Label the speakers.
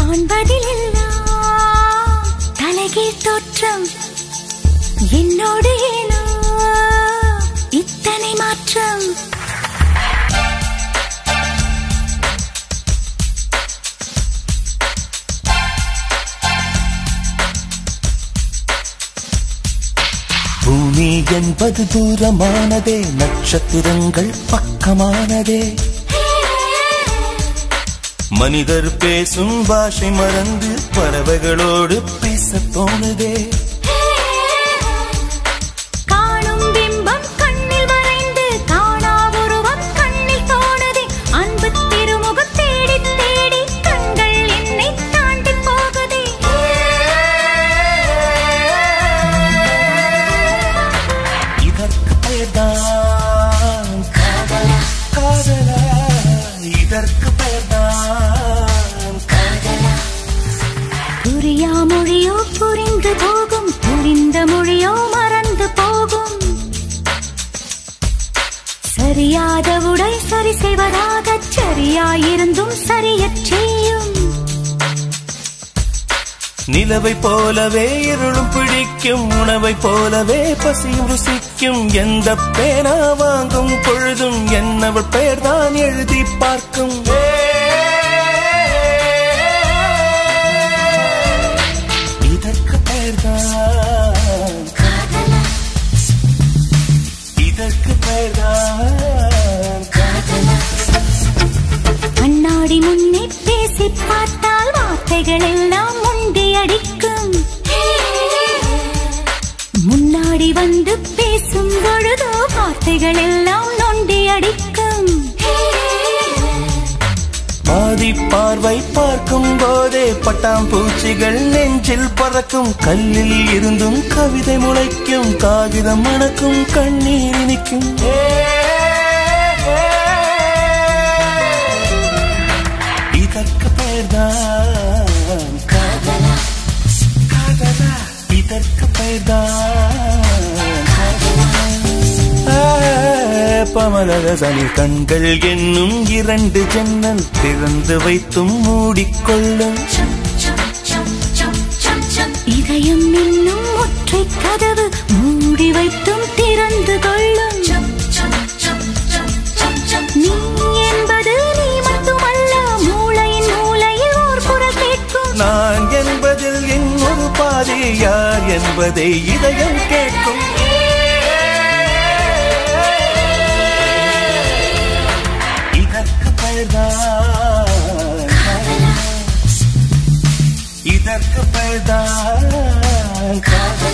Speaker 1: காண்பதிலெல்லாம் தலைகீழ் தோற்றம் என்னோடு ஏனோ இத்தனை மாற்றம்
Speaker 2: பூமி என்பது தூரமானதே நட்சத்திரங்கள் பக்கமானதே மனிதர் பேசும் பாஷை மறந்து பறவைகளோடு பேசத் தோணுதே
Speaker 1: காணும் பிம்பம் கண்ணில் வரைந்து காணா உருவம் கண்ணில் தோணுதே அன்பு திருமுகம் தேடி தேடி கண்கள் என்னை தாண்டி போகுதே
Speaker 2: இதற்கு பெயர்தான் காதல் காதலா இதற்கு பெயர்தான் காதலா
Speaker 1: புரியா மொழியோ புரிந்து போகும் புரிந்த மொழியோ மறந்து போகும் சரியாத உடை சரி செய்வதாக சரியாயிருந்தும் சரியச் செய்யும்
Speaker 2: நிலவை போலவே இருளும் பிடிக்கும் உணவை போலவே பசியும் ருசிக்கும் எந்த பேனா வாங்கும் பொழுதும் என்னவள் பெயர்தான் எழுதி பார்க்கும் இதற்கு பெயர்தான் காதலா இதற்கு பெயர்தான் காதலா
Speaker 1: கண்ணாடி முன்னே பேசி பார்த்தால் வார்த்தைகள் எல்லாம் முண்டி அடிக்கும் முன்னாடி வந்து பேசும் பொழுதோ வார்த்தைகள் எல்லாம் நொண்டி அடிக்கும்
Speaker 2: பாதி பார்வை பார்க்கும் போதே பட்டாம்பூச்சிகள் நெஞ்சில் பறக்கும் கல்லில் இருந்தும் கவிதை முளைக்கும் காகிதம் மணக்கும் கண்ணீர் இனிக்கும் இதற்கு பெயர்தான் காதலா காதலா இதற்கு பெயர்தான் காதலா பமலரசனில் கண்கள் என்னும் இரண்டு ஜன்னல் திறந்து வைத்தும் மூடிக்கொள்ளும்
Speaker 1: இதயம் இன்னும் ஒற்றை கதவு மூடி வைத்தும் திறந்து கொள்ளும் நீ என்பது நீ மட்டுமல்ல மூளையின் மூளையில் ஓர் குரல் கேட்கும்
Speaker 2: நான் என்பதில் இன்னொரு பாதி யார் என்பதை இதயம் கேட்கும் இதற்கு பெயர்தான் காதலா. இதற்கு பெயர்தான் காதலா.